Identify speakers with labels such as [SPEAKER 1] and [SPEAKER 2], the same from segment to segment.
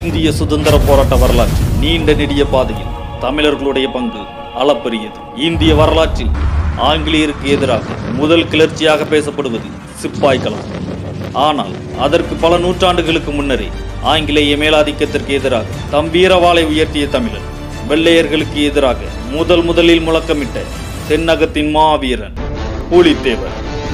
[SPEAKER 1] இந்திய சுதந்திர போராட்ட வரலாற்று நீண்ட நெடிய பாதையில் தமிழர்களுடைய பங்கு அளப்பரியது இந்திய வரலாற்றில் ஆங்கிலேயருக்கு எதிராக முதல் கிளர்ச்சியாக பேசப்படுவது சிப்பாய் கலாம் ஆனால் அதற்கு பல நூற்றாண்டுகளுக்கு முன்னரே ஆங்கிலேய மேலாதிக்கத்திற்கு எதிராக தம் வீரவாளை உயர்த்திய தமிழர் வெள்ளையர்களுக்கு எதிராக முதல் முதலில் முழக்கமிட்ட தென்னகத்தின் மாவீரன் பூலித்தேவர்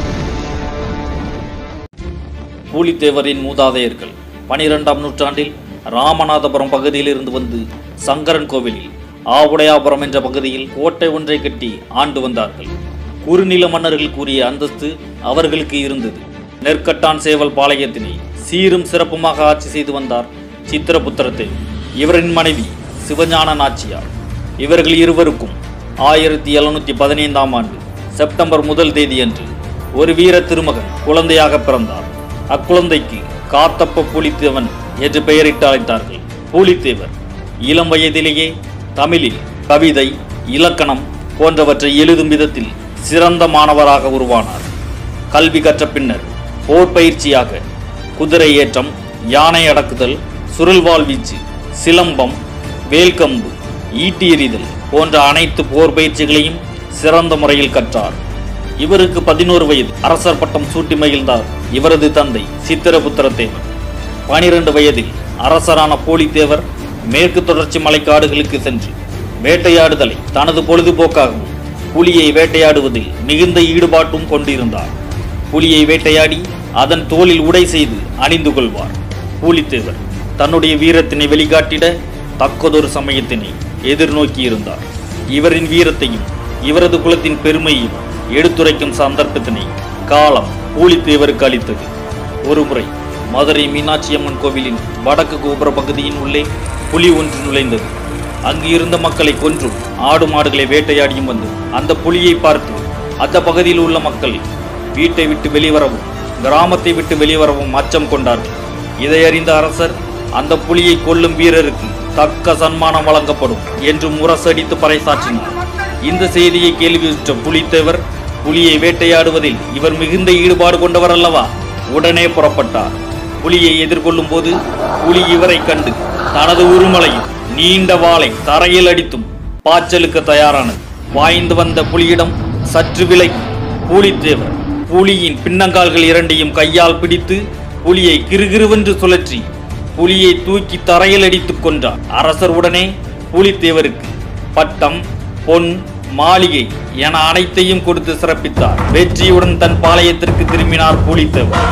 [SPEAKER 1] பூலித்தேவரின் மூதாதையர்கள் பனிரெண்டாம் நூற்றாண்டில் ராமநாதபுரம் பகுதியில் இருந்து வந்து சங்கரன் கோவிலில் ஆவுடையாபுரம் என்ற பகுதியில் கோட்டை ஒன்றை கட்டி ஆண்டு வந்தார்கள் குறுநில மன்னர்கள் கூறிய அந்தஸ்து அவர்களுக்கு இருந்தது நெற்கட்டான் சேவல் பாளையத்தினை சீரும் சிறப்புமாக ஆட்சி செய்து வந்தார் சித்திரபுத்திரத்தேவர் இவரின் மனைவி சிவஞான நாச்சியார் இவர்கள் இருவருக்கும் ஆயிரத்தி எழுநூத்தி பதினைந்தாம் ஆண்டு செப்டம்பர் முதல் தேதியன்று ஒரு வீர திருமகன் குழந்தையாக பிறந்தார் அக்குழந்தைக்கு காத்தப்ப பூலித்தேவன் என்று பெயரிட்டு அழைத்தார்கள் பூலித்தேவர் இளம் வயதிலேயே தமிழில் கவிதை இலக்கணம் போன்றவற்றை எழுதும் விதத்தில் சிறந்த மாணவராக உருவானார் கல்வி கற்ற பின்னர் போர் பயிற்சியாக குதிரை ஏற்றம் யானை அடக்குதல் சுருள்வாள் வீச்சு சிலம்பம் வேல்கம்பு ஈட்டி எறிதல் போன்ற அனைத்து போர் பயிற்சிகளையும் சிறந்த முறையில் கற்றார் இவருக்கு பதினோரு வயது அரசர் பட்டம் சூட்டி மகிழ்ந்தார் இவரது தந்தை சித்திரபுத்திர தேவர் பனிரெண்டு வயதில் அரசரான போலித்தேவர் மேற்கு தொடர்ச்சி மலைக்காடுகளுக்கு சென்று வேட்டையாடுதலை தனது பொழுதுபோக்காகவும் புலியை வேட்டையாடுவதில் மிகுந்த ஈடுபாட்டும் கொண்டிருந்தார் புலியை வேட்டையாடி அதன் தோலில் உடை செய்து அணிந்து கொள்வார் பூலித்தேவர் தன்னுடைய வீரத்தினை வெளிக்காட்டிட தக்கதொரு சமயத்தினை எதிர்நோக்கியிருந்தார் இவரின் வீரத்தையும் இவரது குலத்தின் பெருமையும் எடுத்துரைக்கும் சந்தர்ப்பத்தினை காலம் பூலித்தேவருக்கு அளித்தது ஒருமுறை மதுரை மீனாட்சி அம்மன் கோவிலின் வடக்கு கோபுர பகுதியின் உள்ளே புலி ஒன்று நுழைந்தது அங்கு இருந்த மக்களை கொன்றும் ஆடு மாடுகளை வேட்டையாடியும் வந்து அந்த புலியை பார்த்து அந்த பகுதியில் உள்ள மக்கள் வீட்டை விட்டு வெளிவரவும் கிராமத்தை விட்டு வெளிவரவும் அச்சம் கொண்டார்கள் இதை அறிந்த அரசர் அந்த புலியை கொல்லும் வீரருக்கு தக்க சன்மானம் வழங்கப்படும் என்று முரசடித்து பறைசாற்றினார் இந்த செய்தியை கேள்வியுற்ற புலித்தேவர் புலியை வேட்டையாடுவதில் இவர் மிகுந்த ஈடுபாடு கொண்டவர் அல்லவா உடனே புறப்பட்டார் புலியை எதிர்கொள்ளும் போது புலி இவரை கண்டு தனது உருமலையும் நீண்ட வாளை தரையில் அடித்தும் பாய்ச்சலுக்கு தயாரானது பாய்ந்து வந்த புலியிடம் சற்று விலகி பூலித்தேவர் புலியின் பின்னங்கால்கள் இரண்டையும் கையால் பிடித்து புலியை கிறுகிறுவென்று சுழற்றி புலியை தூக்கி தரையில் அடித்துக் கொன்றார் அரசர் உடனே பூலித்தேவருக்கு பட்டம் பொன் மாளிகை என அனைத்தையும் கொடுத்து சிறப்பித்தார் வெற்றியுடன் தன் பாளையத்திற்கு திரும்பினார் பூலித்தேவர்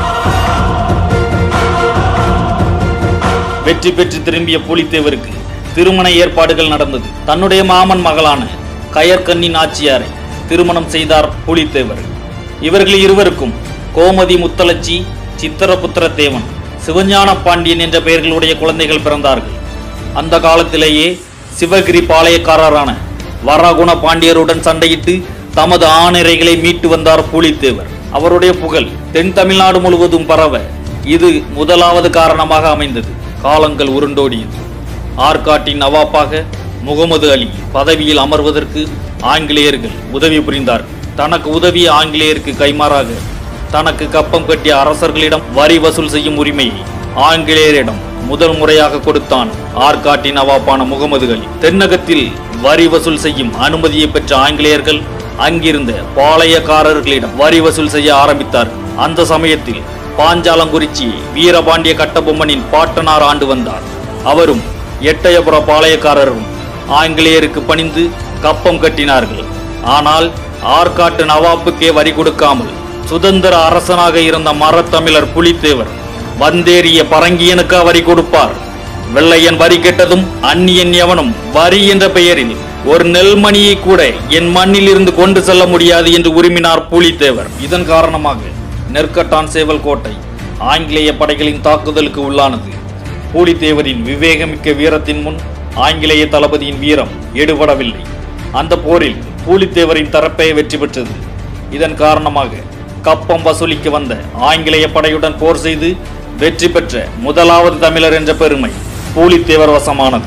[SPEAKER 1] வெற்றி பெற்று திரும்பிய பூலித்தேவருக்கு திருமண ஏற்பாடுகள் நடந்தது தன்னுடைய மாமன் மகளான கயற்கண்ணி நாச்சியாரை திருமணம் செய்தார் பூலித்தேவர் இவர்கள் இருவருக்கும் கோமதி முத்தலச்சி சித்திரபுத்திர தேவன் சிவஞான பாண்டியன் என்ற பெயர்களுடைய குழந்தைகள் பிறந்தார்கள் அந்த காலத்திலேயே சிவகிரி பாளையக்காரரான வராகுண பாண்டியருடன் சண்டையிட்டு தமது ஆணிரைகளை மீட்டு வந்தார் பூலித்தேவர் அவருடைய புகழ் தென் தமிழ்நாடு முழுவதும் பரவ இது முதலாவது காரணமாக அமைந்தது காலங்கள் உருண்டோடியது ஆற்காட்டின் நவாப்பாக முகமது அலி பதவியில் அமர்வதற்கு ஆங்கிலேயர்கள் உதவி புரிந்தார் தனக்கு உதவிய ஆங்கிலேயருக்கு கைமாறாக தனக்கு கப்பம் கட்டிய அரசர்களிடம் வரி வசூல் செய்யும் உரிமையை ஆங்கிலேயரிடம் முதல் முறையாக கொடுத்தான் ஆற்காட்டின் நவாப்பான முகமது அலி தென்னகத்தில் வரி வசூல் செய்யும் அனுமதியை பெற்ற ஆங்கிலேயர்கள் அங்கிருந்த பாளையக்காரர்களிடம் வரி வசூல் செய்ய ஆரம்பித்தார் அந்த சமயத்தில் பாஞ்சாலங்குறிச்சி வீரபாண்டிய கட்டபொம்மனின் பாட்டனார் ஆண்டு வந்தார் அவரும் எட்டயபுர பாளையக்காரரும் ஆங்கிலேயருக்கு பணிந்து கப்பம் கட்டினார்கள் ஆனால் ஆற்காட்டு நவாப்புக்கே வரி கொடுக்காமல் சுதந்திர அரசனாக இருந்த மரத்தமிழர் புலித்தேவர் வந்தேறிய பரங்கியனுக்கா வரி கொடுப்பார் வெள்ளையன் வரி கெட்டதும் அந்நியன் எவனும் வரி என்ற பெயரில் ஒரு நெல்மணியை கூட என் மண்ணில் இருந்து கொண்டு செல்ல முடியாது என்று உரிமினார் பூலித்தேவர் இதன் காரணமாக நெற்கட்டான் சேவல் கோட்டை ஆங்கிலேய படைகளின் தாக்குதலுக்கு உள்ளானது பூலித்தேவரின் விவேகமிக்க வீரத்தின் முன் ஆங்கிலேய தளபதியின் வீரம் எடுபடவில்லை அந்த போரில் பூலித்தேவரின் தரப்பே வெற்றி பெற்றது இதன் காரணமாக கப்பம் வசூலிக்க வந்த ஆங்கிலேய படையுடன் போர் செய்து வெற்றி பெற்ற முதலாவது தமிழர் என்ற பெருமை பூலித்தேவர் வசமானது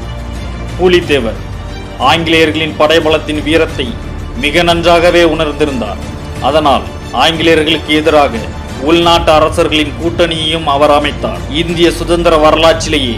[SPEAKER 1] பூலித்தேவர் ஆங்கிலேயர்களின் படைபலத்தின் வீரத்தை மிக நன்றாகவே உணர்ந்திருந்தார் அதனால் ஆங்கிலேயர்களுக்கு எதிராக உள்நாட்டு அரசர்களின் கூட்டணியையும் அவர் அமைத்தார் இந்திய சுதந்திர வரலாற்றிலேயே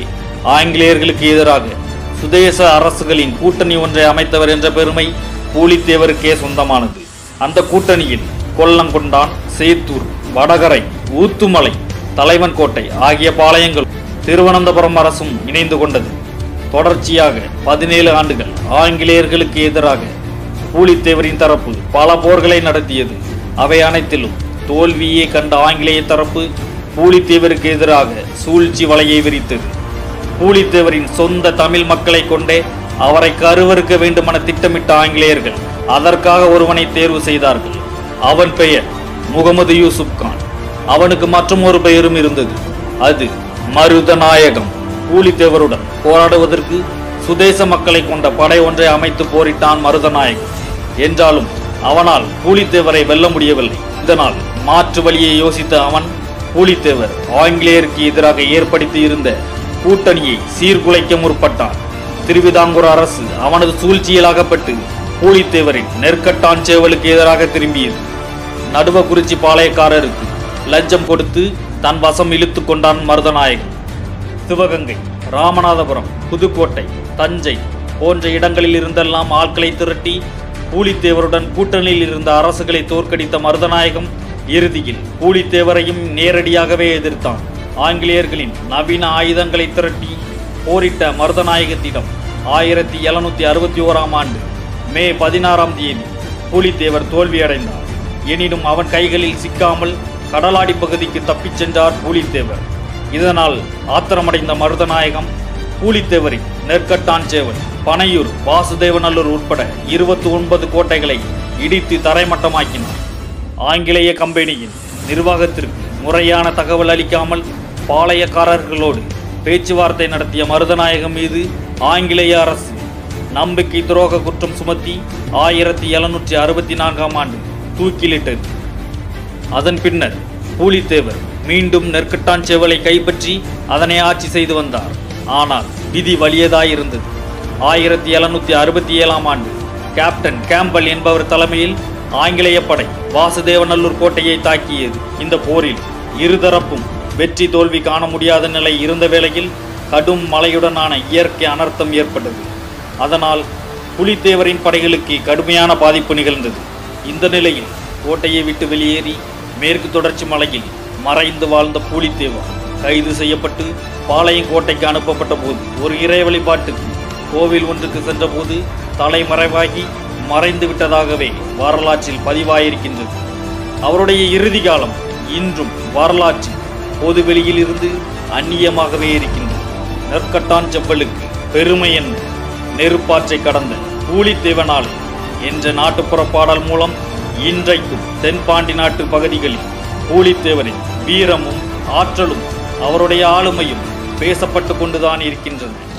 [SPEAKER 1] ஆங்கிலேயர்களுக்கு எதிராக சுதேச அரசுகளின் கூட்டணி ஒன்றை அமைத்தவர் என்ற பெருமை பூலித்தேவருக்கே சொந்தமானது அந்த கூட்டணியில் கொல்லங்கொண்டான் சேத்தூர் வடகரை ஊத்துமலை தலைவன் கோட்டை ஆகிய பாளையங்கள் திருவனந்தபுரம் அரசும் இணைந்து கொண்டது தொடர்ச்சியாக பதினேழு ஆண்டுகள் ஆங்கிலேயர்களுக்கு எதிராக பூலித்தேவரின் தரப்பு பல போர்களை நடத்தியது அவை அனைத்திலும் தோல்வியே கண்ட ஆங்கிலேய தரப்பு பூலித்தேவருக்கு எதிராக சூழ்ச்சி வலையை விரித்தது பூலித்தேவரின் சொந்த தமிழ் மக்களை கொண்டே அவரை கருவறுக்க வேண்டுமென திட்டமிட்ட ஆங்கிலேயர்கள் அதற்காக ஒருவனை தேர்வு செய்தார்கள் அவன் பெயர் முகமது யூசுப் கான் அவனுக்கு மற்றும் ஒரு பெயரும் இருந்தது அது மருதநாயகம் பூலித்தேவருடன் போராடுவதற்கு சுதேச மக்களை கொண்ட படை ஒன்றை அமைத்து போரிட்டான் மருதநாயகம் என்றாலும் அவனால் பூலித்தேவரை வெல்ல முடியவில்லை இதனால் மாற்று வழியை யோசித்த அவன் பூலித்தேவர் ஆங்கிலேயருக்கு எதிராக ஏற்படுத்தி இருந்த கூட்டணியை சீர்குலைக்க முற்பட்டான் திருவிதாங்கூர் அரசு அவனது சூழ்ச்சியில் அகப்பட்டு பூலித்தேவரின் நெற்கட்டான் சேவலுக்கு எதிராக திரும்பியது நடுவக்குறிச்சி பாளையக்காரருக்கு லஞ்சம் கொடுத்து தன் வசம் இழுத்து கொண்டான் மருதநாயகன் சிவகங்கை ராமநாதபுரம் புதுக்கோட்டை தஞ்சை போன்ற இடங்களில் இருந்தெல்லாம் ஆட்களை திரட்டி பூலித்தேவருடன் கூட்டணியில் இருந்த அரசுகளை தோற்கடித்த மருதநாயகம் இறுதியில் பூலித்தேவரையும் நேரடியாகவே எதிர்த்தான் ஆங்கிலேயர்களின் நவீன ஆயுதங்களை திரட்டி போரிட்ட மருதநாயகத்திடம் ஆயிரத்தி எழுநூத்தி அறுபத்தி ஓராம் ஆண்டு மே பதினாறாம் தேதி பூலித்தேவர் தோல்வியடைந்தார் எனினும் அவன் கைகளில் சிக்காமல் கடலாடி பகுதிக்கு தப்பிச் சென்றார் பூலித்தேவர் இதனால் ஆத்திரமடைந்த மருதநாயகம் பூலித்தேவரின் நெற்கட்டான் சேவல் பனையூர் வாசுதேவநல்லூர் உட்பட இருபத்தி ஒன்பது கோட்டைகளை இடித்து தரைமட்டமாக்கினார் ஆங்கிலேய கம்பெனியின் நிர்வாகத்திற்கு முறையான தகவல் அளிக்காமல் பாளையக்காரர்களோடு பேச்சுவார்த்தை நடத்திய மருதநாயகம் மீது ஆங்கிலேய அரசு நம்பிக்கை துரோக குற்றம் சுமத்தி ஆயிரத்தி எழுநூற்றி அறுபத்தி நான்காம் ஆண்டு தூக்கிலிட்டது அதன் பின்னர் பூலித்தேவர் மீண்டும் நெற்கட்டான் செவலை கைப்பற்றி அதனை ஆட்சி செய்து வந்தார் ஆனால் விதி வலியதாயிருந்தது ஆயிரத்தி எழுநூத்தி அறுபத்தி ஏழாம் ஆண்டு கேப்டன் கேம்பல் என்பவர் தலைமையில் ஆங்கிலேய படை வாசுதேவநல்லூர் கோட்டையை தாக்கியது இந்த போரில் இருதரப்பும் வெற்றி தோல்வி காண முடியாத நிலை இருந்த வேளையில் கடும் மழையுடனான இயற்கை அனர்த்தம் ஏற்பட்டது அதனால் புலித்தேவரின் படைகளுக்கு கடுமையான பாதிப்பு நிகழ்ந்தது இந்த நிலையில் கோட்டையை விட்டு வெளியேறி மேற்கு தொடர்ச்சி மலையில் மறைந்து வாழ்ந்த பூலித்தேவர் கைது செய்யப்பட்டு பாளையம் கோட்டைக்கு அனுப்பப்பட்ட போது ஒரு இறை வழிபாட்டுக்கு கோவில் ஒன்றுக்கு சென்றபோது தலைமறைவாகி மறைந்து விட்டதாகவே வரலாற்றில் பதிவாயிருக்கின்றது அவருடைய இறுதி காலம் இன்றும் வரலாற்றில் பொதுவெளியில் இருந்து அந்நியமாகவே இருக்கின்றது நெற்கட்டான் செப்பலுக்கு பெருமை என்ன நெருப்பாற்றை கடந்த பூலித்தேவனால் என்ற நாட்டுப்புற பாடல் மூலம் இன்றைக்கும் தென்பாண்டி நாட்டு பகுதிகளில் பூலித்தேவரின் வீரமும் ஆற்றலும் அவருடைய ஆளுமையும் பேசப்பட்டு கொண்டுதான் இருக்கின்றன